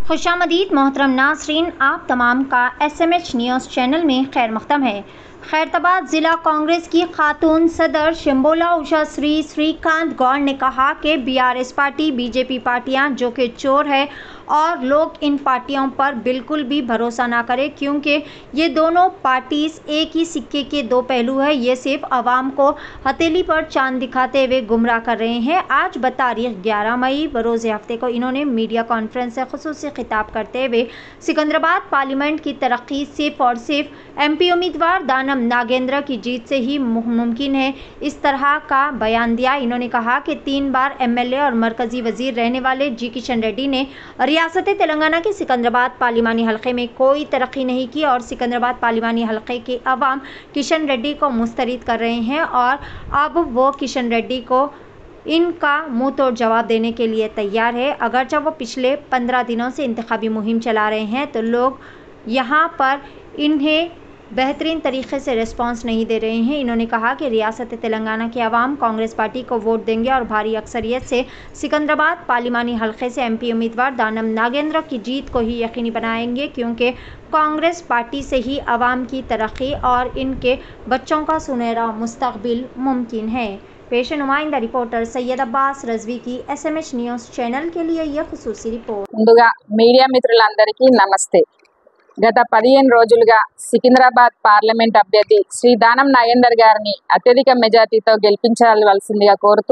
खुशामदीद मोहतरम नासरीन आप तमाम का S M H news channel में खैर मकदम है खैरताबाद ज़िला कांग्रेस की खातून सदर शंबोला उषा श्री श्रीकांत गौड़ ने कहा कि बीआरएस पार्टी बीजेपी पार्टियां जो कि चोर है और लोग इन पार्टियों पर बिल्कुल भी भरोसा ना करें क्योंकि ये दोनों पार्टीज एक ही सिक्के के दो पहलू है ये सिर्फ आवाम को हथेली पर चांद दिखाते हुए गुमराह कर रहे हैं आज बतारीख 11 मई बरोज़ हफ्ते को इन्होंने मीडिया कॉन्फ्रेंस से खसूस खिताब करते हुए सिकंदराबाद पार्लियामेंट की तरक्की सिर्फ और सिर्फ एमपी उम्मीदवार दानम नागेंद्र की जीत से ही मुमकिन है इस तरह का बयान दिया इन्होंने कहा कि तीन बार एमएलए और मरकजी वजीर रहने वाले जी किशन रेड्डी ने रियासत तेलंगाना के सिकंदराबाद पार्लिमानी हलके में कोई तरक्की नहीं की और सिकंदराबाद पार्लिमानी हलके के अवाम किशन रेड्डी को मुस्तरद कर रहे हैं और अब वो किशन रेड्डी को इनका मुंह तोड़ जवाब देने के लिए तैयार है अगरचे वो पिछले पंद्रह दिनों से इंतबी मुहिम चला रहे हैं तो लोग यहाँ पर इन्हें बेहतरीन तरीके से रिस्पांस नहीं दे रहे हैं इन्होंने कहा कि रियासत तेलंगाना के अवाम कांग्रेस पार्टी को वोट देंगे और भारी अक्सरियत से सिकंदराबाद पार्लिमानी हलके से एमपी उम्मीदवार दानम नागेंद्र की जीत को ही यकीनी बनाएंगे क्योंकि कांग्रेस पार्टी से ही अवाम की तरक्की और इनके बच्चों का सुनहरा मुस्तबिल मुमकिन है पेश नुमाइंदा रिपोर्टर सैयद अब्बास रजवी की S M H news channel के लिए यह खसूसी रिपोर्ट ముందుగా మీడియా మిత్రులందరికీ నమస్తే గత పదిహేను రోజులుగా సికింద్రాబాద్ పార్లమెంట్ అభ్యర్థి శ్రీ దానం నాగేందర్ గారిని అత్యధిక మెజార్టీతో గెలిపించవలసిందిగా కోరుతూ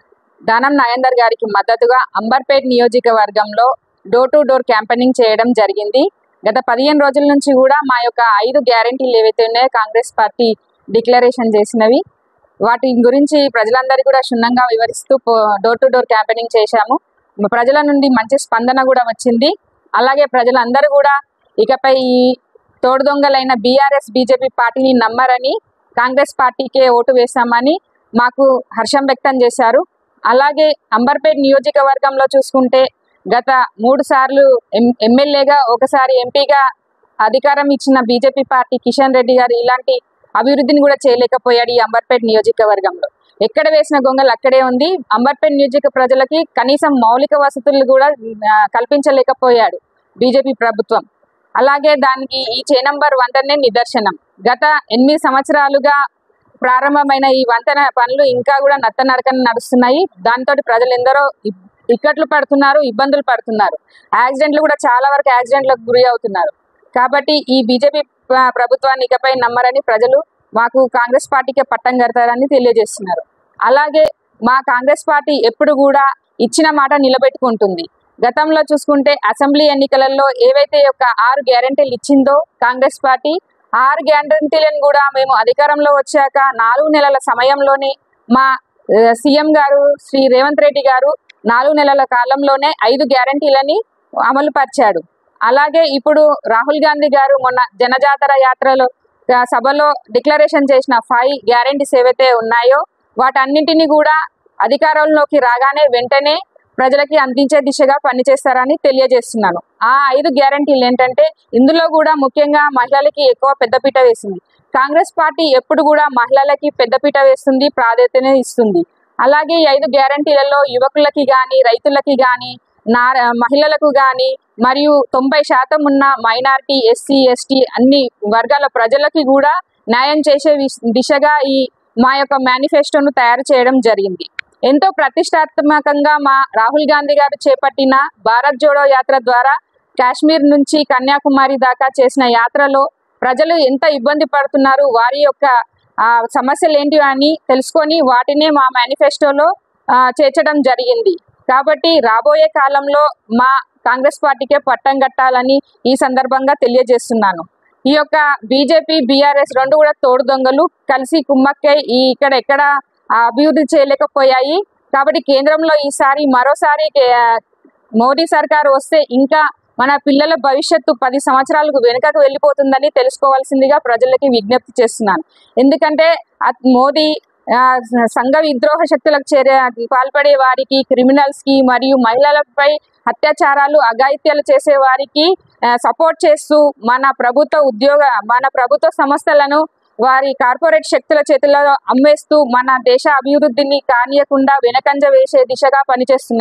దానం నాగేందర్ గారికి మద్దతుగా అంబర్పేట్ నియోజకవర్గంలో డోర్ టు డోర్ క్యాంపెయినింగ్ చేయడం జరిగింది గత పదిహేను రోజుల నుంచి కూడా మా యొక్క ఐదు గ్యారంటీలు ఏవైతే ఉన్నాయో కాంగ్రెస్ పార్టీ డిక్లరేషన్ చేసినవి వాటి గురించి ప్రజలందరికీ కూడా క్షుణ్ణంగా వివరిస్తూ డోర్ టు డోర్ క్యాంపెయినింగ్ చేశాము ప్రజల నుండి మంచి స్పందన కూడా వచ్చింది అలాగే ప్రజలందరూ కూడా ఇకపై ఈ తోడు దొంగలైన బీఆర్ఎస్ బీజేపీ పార్టీని నమ్మరని కాంగ్రెస్ పార్టీకే ఓటు వేశామని మాకు హర్షం వ్యక్తం చేశారు అలాగే అంబర్పేట్ నియోజకవర్గంలో చూసుకుంటే గత మూడు సార్లు ఎం ఎమ్మెల్యేగా ఒకసారి ఎంపీగా అధికారం ఇచ్చిన బీజేపీ పార్టీ కిషన్ రెడ్డి గారు ఇలాంటి అభివృద్ధిని కూడా చేయలేకపోయాడు ఈ అంబర్పేట్ నియోజకవర్గంలో ఎక్కడ వేసిన గొంగలు అక్కడే ఉంది అంబర్పేట్ నియోజక ప్రజలకి కనీసం మౌలిక వసతులు కూడా ఆ, కల్పించలేకపోయాడు బీజేపీ ప్రభుత్వం అలాగే దానికి ఈ చే నంబర్ వంతనే నిదర్శనం గత ఎనిమిది సంవత్సరాలుగా ప్రారంభమైన ఈ వంతెన పనులు ఇంకా కూడా నత్తనడకన నడుస్తున్నాయి దాంతో ప్రజలు ఎందరో ఇబ్- ఇక్కట్లు పడుతున్నారు ఇబ్బందులు పడుతున్నారు యాక్సిడెంట్లు కూడా చాలా వరకు యాక్సిడెంట్లకు గురి అవుతున్నారు కాబట్టి ఈ బీజేపీ ప్రభుత్వాన్ని ఇకపై నమ్మరని ప్రజలు మాకు కాంగ్రెస్ పార్టీకే పట్టం కడతారని తెలియజేస్తున్నారు అలాగే మా కాంగ్రెస్ పార్టీ ఎప్పుడు కూడా ఇచ్చిన మాట నిలబెట్టుకుంటుంది గతంలో చూసుకుంటే అసెంబ్లీ ఎన్నికలలో ఏవైతే యొక్క ఆరు గ్యారంటీలు ఇచ్చిందో కాంగ్రెస్ పార్టీ ఆరు గ్యారంటీలను కూడా మేము అధికారంలో వచ్చాక నాలుగు నెలల సమయంలోనే మా ఆ, సీఎం గారు శ్రీ రేవంత్ రెడ్డి గారు నాలుగు నెలల కాలంలోనే ఐదు గ్యారంటీలని అమలు పరిచాడు అలాగే ఇప్పుడు రాహుల్ గాంధీ గారు మొన్న జనజాతర యాత్రలో ఆ, సభలో డిక్లరేషన్ చేసిన ఫైవ్ గ్యారంటీస్ ఏవైతే ఉన్నాయో వాటన్నింటినీ కూడా అధికారంలోకి రాగానే వెంటనే ప్రజలకి అందించే దిశగా పనిచేస్తారని తెలియజేస్తున్నాను ఆ ఐదు గ్యారంటీలు ఏంటంటే ఇందులో కూడా ముఖ్యంగా మహిళలకి ఎక్కువ పెద్దపీట వేసింది కాంగ్రెస్ పార్టీ ఎప్పుడు కూడా మహిళలకి పెద్దపీట వేస్తుంది ప్రాధాన్యత ఇస్తుంది అలాగే ఈ ఐదు గ్యారంటీలలో యువకులకి కానీ రైతులకి కానీ నా మహిళలకు కానీ మరియు తొంభై శాతం ఉన్న మైనారిటీ ఎస్సీ ఎస్టీ అన్ని వర్గాల ప్రజలకి కూడా న్యాయం చేసే విస్- దిశగా ఈ మా యొక్క మేనిఫెస్టోను తయారు చేయడం జరిగింది ఎంతో ప్రతిష్టాత్మకంగా మా రాహుల్ గాంధీ గారు చేపట్టిన భారత్ జోడో యాత్ర ద్వారా కాశ్మీర్ నుంచి కన్యాకుమారి దాకా చేసిన యాత్రలో ప్రజలు ఎంత ఇబ్బంది పడుతున్నారు వారి యొక్క ఆ, సమస్యలు ఏంటి అని తెలుసుకొని వాటినే మా మేనిఫెస్టోలో ఆ, చేర్చడం జరిగింది కాబట్టి రాబోయే కాలంలో మా కాంగ్రెస్ పార్టీకే పట్టం కట్టాలని ఈ సందర్భంగా తెలియజేస్తున్నాను ఈ యొక్క బీజేపీ బీఆర్ఎస్ రెండు కూడా తోడు దొంగలు కలిసి కుమ్మక్కై ఈ ఇక్కడ ఎక్కడ ఆ, అభివృద్ధి చేయలేకపోయాయి కాబట్టి కేంద్రంలో ఈసారి మరోసారి కే- మోడీ సర్కారు వస్తే ఇంకా మన పిల్లల భవిష్యత్తు పది సంవత్సరాలకు వెనుకకు వెళ్ళిపోతుందని తెలుసుకోవాల్సిందిగా ప్రజలకి విజ్ఞప్తి చేస్తున్నాను ఎందుకంటే అత్- మోదీ ఆ, సంఘ విద్రోహ శక్తులకు చేరే పాల్పడే వారికి క్రిమినల్స్ కి మరియు మహిళలపై అత్యాచారాలు అఘాయిత్యాలు చేసే వారికి సపోర్ట్ చేస్తూ మన ప్రభుత్వ ఉద్యోగ మన ప్రభుత్వ సంస్థలను వారి కార్పొరేట్ శక్తుల చేతుల్లో అమ్మేస్తూ మన దేశ అభివృద్ధిని కానియకుండా వెనకంజ వేసే దిశగా పనిచేస్తున్నారు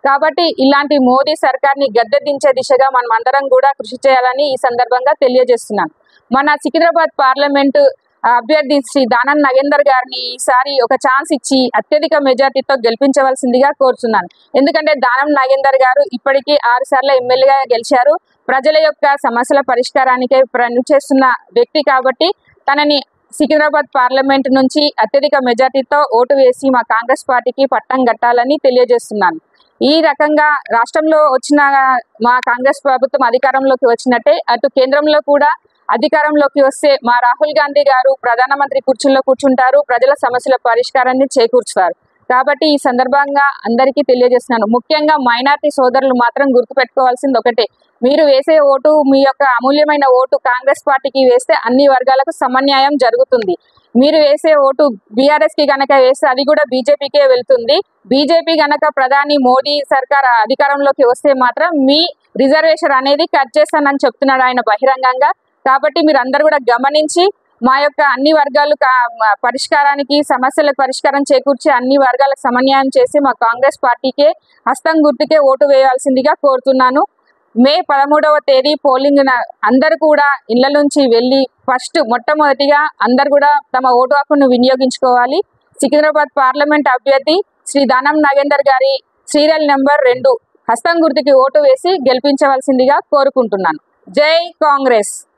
కాబట్టి ఇలాంటి మోదీ సర్కార్ని గద్దె దించే దిశగా మనం అందరం కూడా కృషి చేయాలని ఈ సందర్భంగా తెలియజేస్తున్నాను మన సికింద్రాబాద్ పార్లమెంటు అభ్యర్థి శ్రీ దానం నగేందర్ గారిని ఈసారి ఒక ఛాన్స్ ఇచ్చి అత్యధిక మెజార్టీతో గెలిపించవలసిందిగా కోరుతున్నాను ఎందుకంటే దానం నాగేందర్ గారు ఇప్పటికీ ఆరు సార్లు ఎమ్మెల్యేగా గెలిచారు ప్రజల యొక్క సమస్యల పరిష్కారానికై పనిచేస్తున్న వ్యక్తి కాబట్టి తనని సికింద్రాబాద్ పార్లమెంట్ నుంచి అత్యధిక మెజార్టీతో ఓటు వేసి మా కాంగ్రెస్ పార్టీకి పట్టం కట్టాలని తెలియజేస్తున్నాను ఈ రకంగా రాష్ట్రంలో వచ్చిన మా కాంగ్రెస్ ప్రభుత్వం అధికారంలోకి వచ్చినట్టే అటు కేంద్రంలో కూడా అధికారంలోకి వస్తే మా రాహుల్ గాంధీ గారు ప్రధానమంత్రి కుర్చీలో కూర్చుంటారు ప్రజల సమస్యల పరిష్కారాన్ని చేకూర్చుతారు కాబట్టి ఈ సందర్భంగా అందరికీ తెలియజేస్తున్నాను ముఖ్యంగా మైనార్టీ సోదరులు మాత్రం గుర్తుపెట్టుకోవాల్సింది ఒకటే మీరు వేసే ఓటు మీ యొక్క అమూల్యమైన ఓటు కాంగ్రెస్ పార్టీకి వేస్తే అన్ని వర్గాలకు సమన్యాయం జరుగుతుంది మీరు వేసే ఓటు బీఆర్ఎస్ కి గనక వేస్తే అది కూడా బీజేపీకే వెళ్తుంది బీజేపీ గనక ప్రధాని మోదీ సర్కార్ అధికారంలోకి వస్తే మాత్రం మీ రిజర్వేషన్ అనేది కట్ చేస్తానని చెప్తున్నాడు ఆయన బహిరంగంగా కాబట్టి మీరు అందరు కూడా గమనించి మా యొక్క అన్ని వర్గాలు కా- మ- పరిష్కారానికి సమస్యలకు పరిష్కారం చేకూర్చి అన్ని వర్గాలకు సమన్వయం చేసి మా కాంగ్రెస్ పార్టీకే హస్తం గుర్తుకే ఓటు వేయాల్సిందిగా కోరుతున్నాను మే పదమూడవ తేదీ పోలింగ్ న- అందరూ కూడా ఇళ్ల నుంచి వెళ్ళి ఫస్ట్ మొట్టమొదటిగా అందరు కూడా తమ ఓటు హక్కును వినియోగించుకోవాలి సికింద్రాబాద్ పార్లమెంట్ అభ్యర్థి శ్రీ దానం నాగేందర్ గారి సీరియల్ నెంబర్ రెండు హస్తం గుర్తుకి ఓటు వేసి గెలిపించవలసిందిగా కోరుకుంటున్నాను జై కాంగ్రెస్